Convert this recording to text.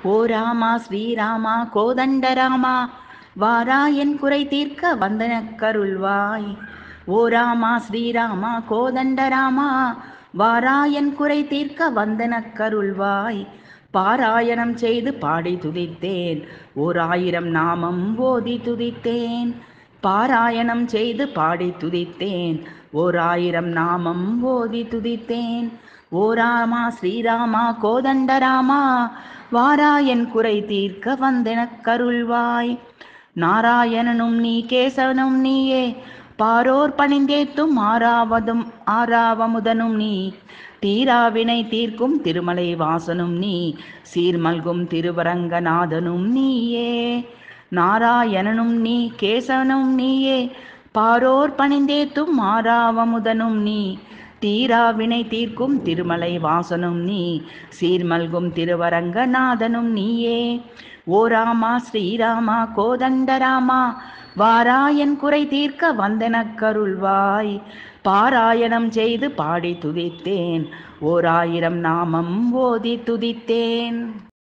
ஓ ராமா ஸ்ரீராமா கோதண்டராமா வாரா என் குறை தீர்க்க வந்தனக்கருள்வாய் ஓ ராமா ஸ்ரீராமா கோதண்டராமா வாரா என் குறை தீர்க்க வந்தனக்கருள்வாய் பாராயணம் செய்து பாடி துதித்தேன் ஓர் ஆயிரம் நாமம் ஓதி துதித்தேன் பாராயணம் செய்து பாடி துதித்தேன் ஓர் ஆயிரம் நாமம் ஓதி துதித்தேன் ஓ ராமா ஸ்ரீராமா கோதண்டராமா வாராயன் குறை தீர்க்க வந்தெனக்கருள்வாய் நாராயணனும் நீ கேசவனும் நீயே பாரோர் பணிந்தேத்தும் ஆறாவதும் ஆறாவமுதனும் நீ தீராவினை தீர்க்கும் திருமலை வாசனும் நீ சீர்மல்கும் திருவரங்கநாதனும் நீயே நாராயணனும் நீ கேசவனும் நீயே பாரோர் பணிந்தேத்தும் ஆறாவமுதனும் நீ தீராவினை தீர்க்கும் திருமலை வாசனும் நீ சீர்மல்கும் திருவரங்கநாதனும் நீயே ஓ ராமா ஸ்ரீராமா கோதண்டராமா வாராயன் குறை தீர்க்க வந்தனக்கருள்வாய் பாராயணம் செய்து பாடி துதித்தேன் ஓர் ஆயிரம் நாமம் ஓதி துதித்தேன்